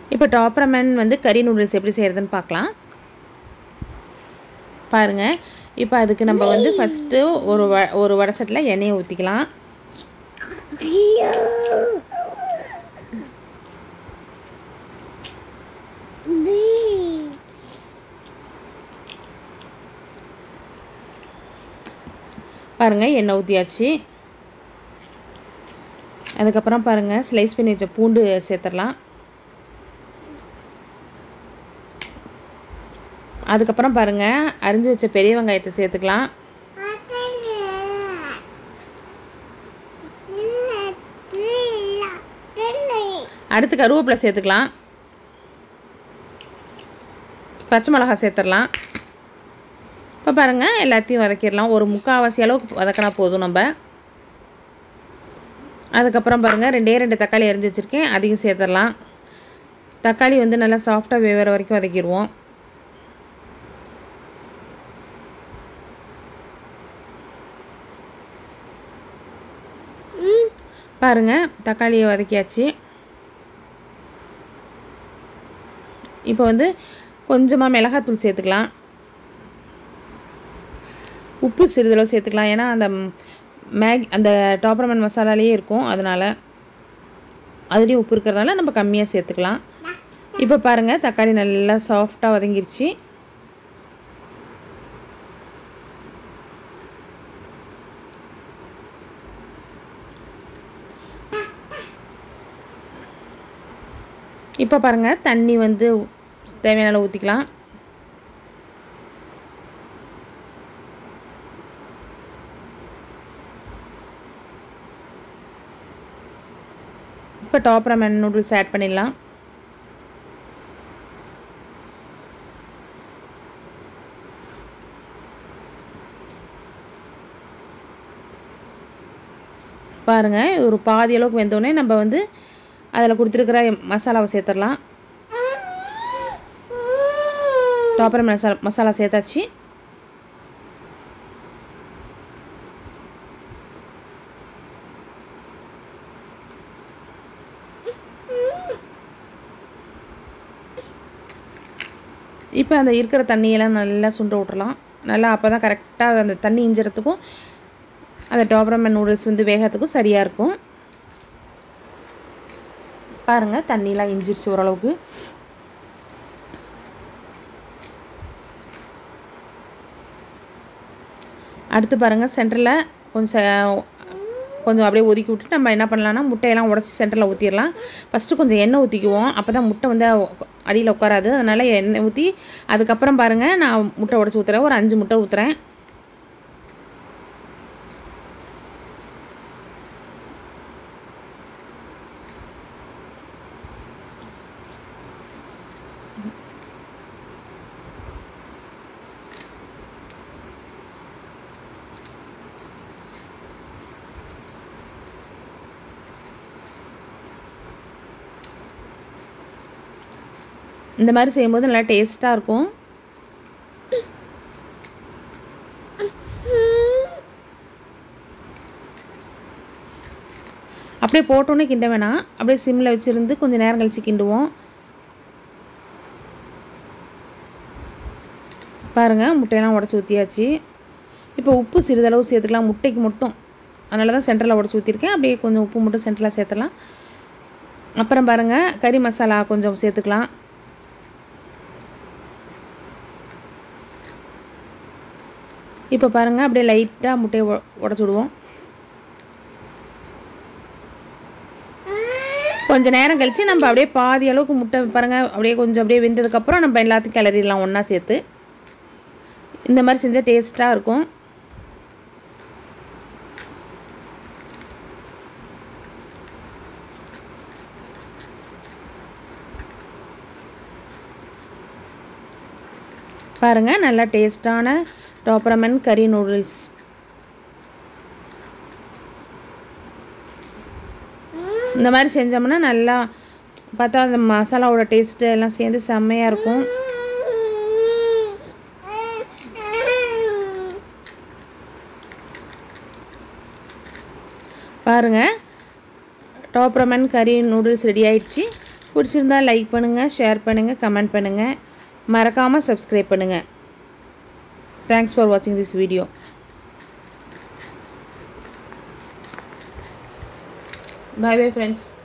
இப்போ டாப் ரமன் வந்து கறி நூடுல்ஸ் எப்படி செய்கிறதுன்னு பார்க்கலாம் பாருங்கள் இப்போ அதுக்கு நம்ம வந்து ஃபஸ்ட்டு ஒரு வ ஒரு வடை சட்டில் எண்ணெயை ஊற்றிக்கலாம் பாருங்கள் எண்ணெய் ஊற்றியாச்சு அதுக்கப்புறம் பாருங்கள் ஸ்லைஸ் பண்ணி வச்ச பூண்டு சேர்த்துடலாம் அதுக்கப்புறம் பாருங்கள் அரிஞ்சு வச்ச பெரிய வெங்காயத்தை சேர்த்துக்கலாம் அடுத்து கருவேப்பிலை சேர்த்துக்கலாம் பச்சை மிளகாய் சேர்த்துடலாம் இப்போ பாருங்கள் எல்லாத்தையும் வதக்கிடலாம் ஒரு முக்கால்வாசி அளவுக்கு வதக்கினா போதும் நம்ம அதுக்கப்புறம் பாருங்கள் ரெண்டே ரெண்டு தக்காளி எரிஞ்சு வச்சுருக்கேன் அதையும் சேர்த்துடலாம் தக்காளி வந்து நல்லா சாஃப்டாக வேகிற வரைக்கும் வதக்கிடுவோம் பாருங்கள் தக்காளியை வதக்கியாச்சு இப்போ வந்து கொஞ்சமாக மிளகாத்தூள் சேர்த்துக்கலாம் உப்பு சிறிதளவு சேர்த்துக்கலாம் ஏன்னா அந்த மேக் அந்த டாப்பர்மன் மசாலாலேயே இருக்கும் அதனால் அதுலேயும் உப்பு இருக்கிறதால நம்ம கம்மியாக சேர்த்துக்கலாம் இப்போ பாருங்கள் தக்காளி நல்லா சாஃப்டாக வதங்கிருச்சு இப்போ பாருங்கள் தண்ணி வந்து தேவையான அளவு ஊற்றிக்கலாம் இப்போ டாப் ரமன் நூடுல்ஸ் ஆட் பண்ணிடலாம் பாருங்கள் ஒரு பாதி அளவுக்கு வெந்தோடனே நம்ம வந்து அதில் கொடுத்துருக்கிற மசாலாவை சேர்த்துடலாம் டாப்பர் மசாலா மசாலா சேர்த்தாச்சு இப்போ அந்த இருக்கிற தண்ணியெல்லாம் நல்லா சுண்ட விட்றலாம் நல்லா அப்போ தான் கரெக்டாக அந்த தண்ணி இஞ்சுறதுக்கும் அந்த டாப்ரமன் நூடுல்ஸ் வந்து வேகத்துக்கும் சரியாக இருக்கும் பாருங்கள் தண்ணிலாம் இஞ்சிருச்சு ஓரளவுக்கு அடுத்து பாருங்கள் சென்டரில் கொஞ்சம் கொஞ்சம் அப்படியே ஒதுக்கி விட்டுட்டு நம்ம என்ன பண்ணலாம்னா முட்டையெல்லாம் உடச்சி சென்டரில் ஊற்றிடலாம் ஃபஸ்ட்டு கொஞ்சம் எண்ணெய் ஊற்றிக்குவோம் அப்போ தான் முட்டை வந்து அடியில் உட்காராது அதனால் எண்ணெய் ஊற்றி அதுக்கப்புறம் பாருங்கள் நான் முட்டை உடச்சி ஊற்றுறேன் ஒரு அஞ்சு முட்டை ஊற்றுறேன் இந்த மாதிரி செய்யும்போது நல்லா டேஸ்ட்டாக இருக்கும் அப்படியே போட்டோன்னே கிண்ட வேணாம் அப்படியே சிம்மில் வச்சுருந்து கொஞ்சம் நேரம் கழித்து கிண்டுவோம் பாருங்கள் முட்டையெல்லாம் உடச்சி ஊற்றியாச்சு இப்போ உப்பு சிறிதளவு சேர்த்துக்கலாம் முட்டைக்கு மட்டும் அதனால தான் சென்டரில் உடச்சி ஊற்றிருக்கேன் அப்படியே கொஞ்சம் உப்பு மட்டும் சென்டரில் சேர்த்துலாம் அப்புறம் பாருங்கள் கறி மசாலா கொஞ்சம் சேர்த்துக்கலாம் இப்போ பாருங்கள் அப்படியே லைட்டாக முட்டையை உடச்சி விடுவோம் கொஞ்சம் நேரம் கழித்து நம்ம அப்படியே பாதி அளவுக்கு முட்டை பாருங்கள் அப்படியே கொஞ்சம் அப்படியே வெந்ததுக்கப்புறம் நம்ம எல்லாத்தையும் கிளறிடலாம் ஒன்றா சேர்த்து இந்த மாதிரி செஞ்சால் டேஸ்ட்டாக இருக்கும் பாருங்கள் நல்லா டேஸ்ட்டான டாப்ரமன் கறி நூடுல்ஸ் இந்த மாதிரி செஞ்சோம்னா நல்லா பார்த்தா அந்த மசாலாவோட டேஸ்ட்டு எல்லாம் சேர்ந்து செம்மையாக இருக்கும் பாருங்கள் டாப்ரமன் கறி நூடுல்ஸ் ரெடி ஆயிடுச்சு பிடிச்சிருந்தா லைக் பண்ணுங்கள் ஷேர் பண்ணுங்கள் கமெண்ட் பண்ணுங்கள் மறக்காமல் சப்ஸ்கிரைப் பண்ணுங்கள் தேங்க்ஸ் ஃபார் வாட்சிங் this video bye bye friends